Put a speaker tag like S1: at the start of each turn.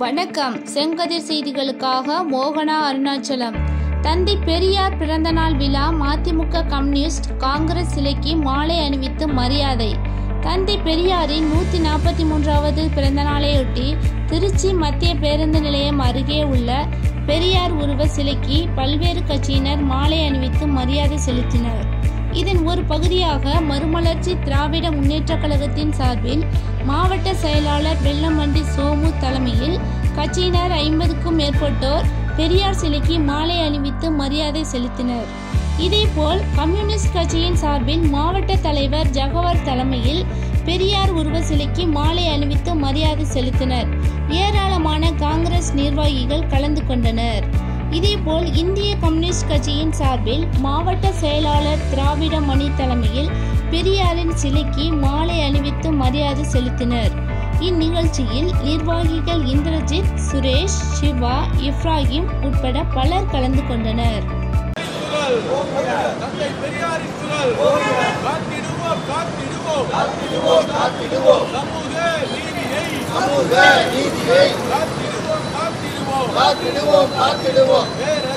S1: வணக்கம் செங்கதிர் செய்திகளுக்காக மோகனா அருணாச்சலம் தந்தை பெரியார் பிறந்தநாள் விழா மதிமுக கம்யூனிஸ்ட் காங்கிரஸ் சிலைக்கு மாலை அணிவித்து மரியாதை தந்தை பெரியாரின் நூற்றி நாற்பத்தி மூன்றாவது பிறந்தநாளையொட்டி திருச்சி மத்திய பேருந்து நிலையம் அருகே உள்ள பெரியார் உருவ சிலைக்கு பல்வேறு கட்சியினர் மாலை அணிவித்து மரியாதை செலுத்தினர் இதன் ஒரு பகுதியாக மறுமலர்ச்சி திராவிட முன்னேற்றக் கழகத்தின் சார்பில் மாவட்ட செயலாளர் வெள்ளமண்டி சோமு தலைமையில் கட்சியினர் ஐம்பதுக்கும் மேற்பட்டோர் பெரியார் சிலைக்கு மாலை அணிவித்து மரியாதை செலுத்தினர் இதேபோல் கம்யூனிஸ்ட் கட்சியின் சார்பில் மாவட்ட தலைவர் ஜகவர் தலைமையில் பெரியார் உருவ சிலைக்கு மாலை அணிவித்து மரியாதை செலுத்தினர் ஏராளமான காங்கிரஸ் நிர்வாகிகள் கலந்து கொண்டனர் இதேபோல் இந்திய கம்யூனிஸ்ட் கட்சியின் சார்பில் மாவட்ட செயலாளர் திராவிட மணி தலைமையில் பெரியாரின் சிலைக்கு மாலை அணிவித்து மரியாதை செலுத்தினர் இந்நிகழ்ச்சியில் நிர்வாகிகள் இந்திரஜித் சுரேஷ் சிவா இப்ராஹிம் உட்பட பலர் கலந்து கொண்டனர்
S2: குரல் தந்தை பெரியாரின் குரல் காத்திடுவோம் காத்திடுவோம்
S3: காத்திடுவோம்
S2: சமூக நீதியை
S3: சமூக நீதியை
S2: காத்திடுவோம் காத்திடுவோம்
S3: காத்திடுவோம் காத்திடுவோம்
S2: வேற